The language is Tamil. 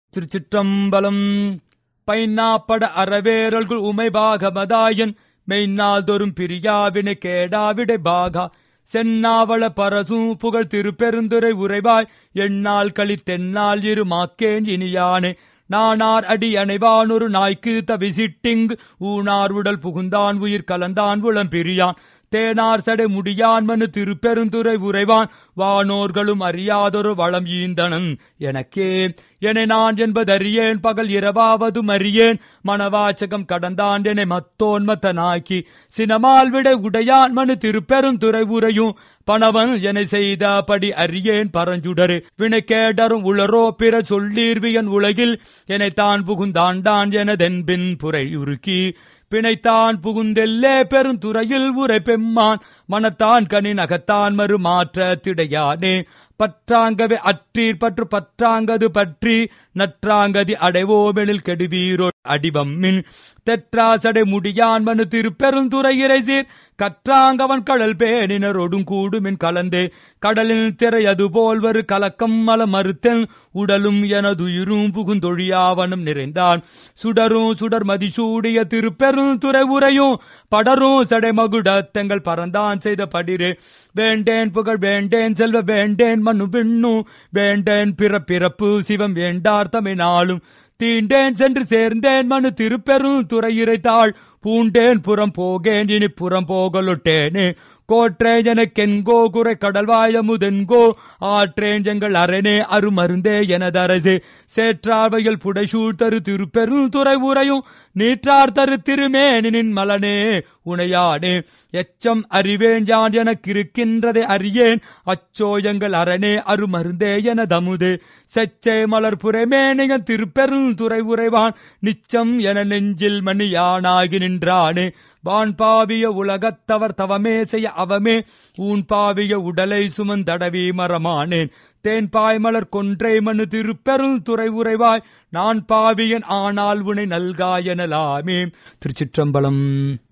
திருச்சிற்றம்பலம் பைன்னாப்பட அறவேரல்குள் உமை பாகமதாயன் மெய்நாள் தோறும் பிரியாவினை கேடாவிடை பாகா சென்னாவள பரசும் புகழ் திருப்பெருந்துரை உரைவாய் எண்ணால் கழித்தென்னால் இரு மாக்கேன் இனியானே நானார் அடி அணைவானொரு நாய்க்கு தவிசிட்டிங் ஊனார் உடல் புகுந்தான் உயிர் கலந்தான் உளம் பிரியான் தேனார் சடை முடியான் மனு திருப்பெருந்துரை உரைவான் வானோர்களும் அறியாதொரு வளம் ஈந்தனன் எனக்கே என நான் என்பதறியேன் பகல் இரவாவதும் அறியேன் மணவாச்சகம் கடந்தான் என மத்தோன்மத்தனாக்கி சினமால் விட உடையான் மனு திருப்பெருந்துரை உரையும் பணவன் என செய்த படி அறியேன் பரஞ்சுடரு வினை கேடரும் உளரோ பிற சொல்லீர்வியன் உலகில் என தான் புகுந்தாண்டான் எனதென்பின் புரை உருக்கி பிணைத்தான் புகுந்தெல்லே பெருந்துறையில் உரை பெம்மான் மனத்தான் கனின் அகத்தான் மறு மாற்ற திடையானே பற்றாங்கவே அற்றீர் பற்று பற்றாங்கது பற்றி நற்றாங்கதி அடைவோமெனில் கெடுவீரோ அடிவம்மின் தெற்றாசடை முடியான் மனு திருப்பெருந்துறை இறைசீர் கற்றாங்கவன் கடல் பேணினரோடும் கூடுமின் கலந்தே கடலில் திரை அதுபோல் வரு கலக்கம் மல மறுத்தன் உடலும் எனதுயிரும் புகுந்தொழியாவனம் நிறைந்தான் சுடரும் சுடர் மதிசூடிய திருப்பெருந்துறை உரையும் படரும் சடைமகுடத்தங்கள் பறந்தான் செய்த படிரே வேண்டேன் புகழ் வேண்டேன் செல்வ வேண்டேன் மனு பெண்ணும் வேண்டேன் பிற பிறப்பு சிவம் வேண்டார் தமிழ்நாளும் தீண்டேன் சென்று சேர்ந்தேன் மனு திருப்பெரும் துறையிறைத்தாள் பூண்டேன் புறம் போகேன் இனி புறம் போகலொட்டேனே கோற்றேன் எனக்கென்கோ குறை கடல்வாயமுதென்கோ ஆற்றேன் எங்கள் அரணே அருமருந்தே எனதரசு சேற்றாவையில் புடைசூழ் தரு திருப்பெரும் துறை உரையும் நீற்றார் தரு திருமேனின் மலனே உனையானே எச்சம் அறிவேன் யான் எனக்கிருக்கின்றதை அறியேன் அச்சோ எங்கள் அரணே அருமருந்தே எனதமுது செச்சை மலர் புறமேனியன் திருப்பெரும் துறை உரைவான் நிச்சம் என நெஞ்சில் மணியானாகி நின்றானே வான் பாவிய உலகத்தவர் தவமே செய்ய அவமே ஊன் பாவிய உடலை சுமந்தடவி மரமானேன் தேன் பாய்மலர் கொன்றை மனு திருப்பெரும் துறை உரைவாய் நான் பாவியன் ஆனால் உனை நல்காயனலாமே திருச்சிற்றம்பலம்